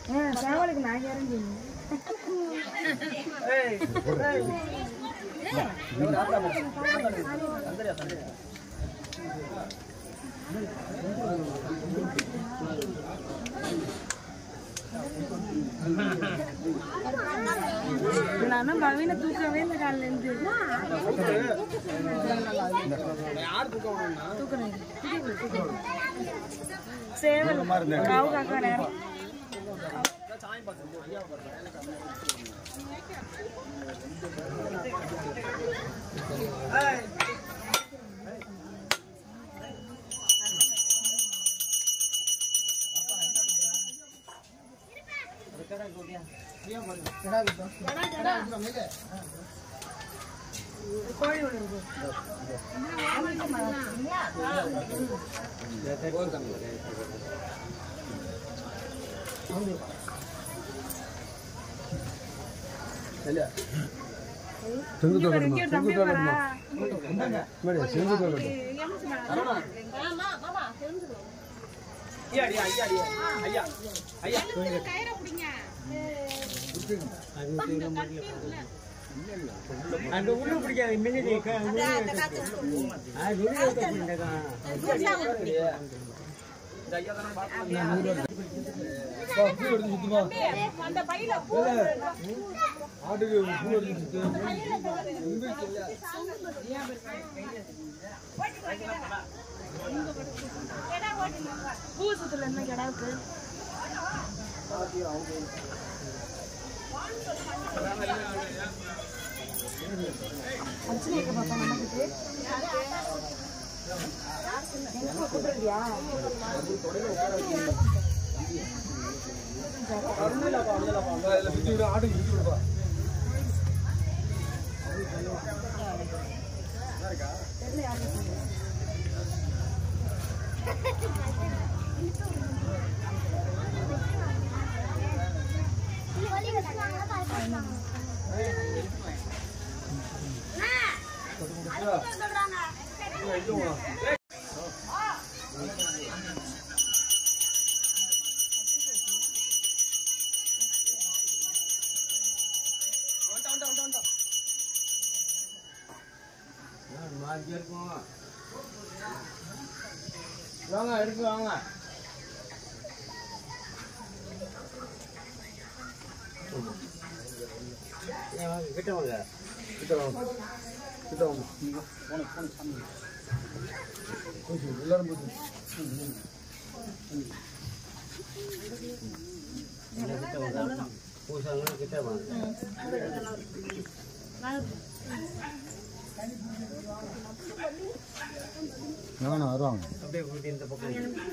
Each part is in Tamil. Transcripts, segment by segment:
சேவலுக்கு நான் இறங்கி நான் தான் பவினை தூக்கவே இல்லை காலில இருந்து தூக்கணும் சேவல் காவு காக்கா நேரம் கோழி ஒன்று இருக்கு இங்க பாரு, இங்க தம்பி வரா. அந்த உள்ள பிடிக்காது மின்னடி பூசத்துல என்ன கிடாவுக்கு அர்ச்சனை பாப்பா நமக்கு எங்க கூப்பிடுறியா வாங்க எடுத்து வாங்க கிட்ட வாங்க கிட்ட வாங்க கிட்ட வாங்க எல்லாரும் போட்டு கிட்ட வாங்க பூசாங்க கிட்ட வாங்க வேணாம் வருவாங்க அப்படியே கூட்டி இந்த பக்கம்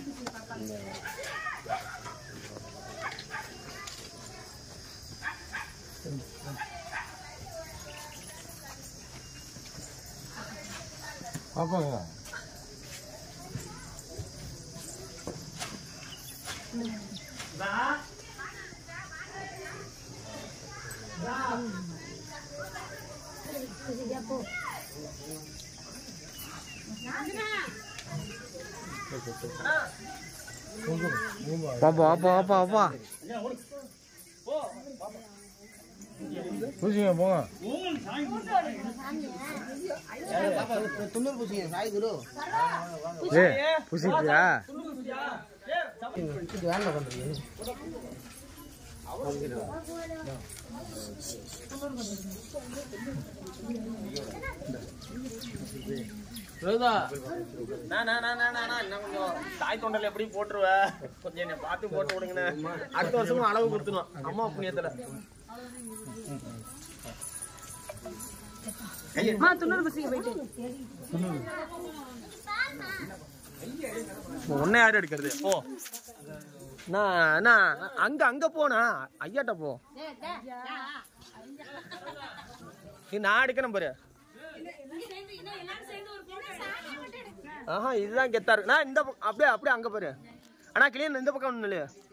பாப்பாங்க பாப்பா அப்பா அப்பா அப்பா பூசிங்க போங்க துண்ணூறு பூசிங்க சாய் குரு ஏ பூசிட்டியா இது வேலை பண்ணுறீங்க நான் நான் நான் நான் நான் இன்னும் கொஞ்சம் தாய் தொண்டல் எப்படி போட்டுருவ கொஞ்சம் என்னை பார்த்து போட்டு விடுங்கண்ணே அடுத்த வருஷமும் அளவு கொடுத்துணும் அம்மா புண்ணியத்துல ஆ துண்ணூறு பசிக்கு போயிட்டு உன்னை யார் எடுக்கிறது போ நான் நான் அங்க அங்க போனா ஐயாட்ட போ நீ நான் எடுக்கணும் பாரு ஆஹா இதுதான் கெத்தா இருக்கு நான் இந்த பக்கம் அப்படியே அப்படியே அங்க பாரு ஆனா கிளியன் இந்த பக்கம் ஒண்ணு இல்லையா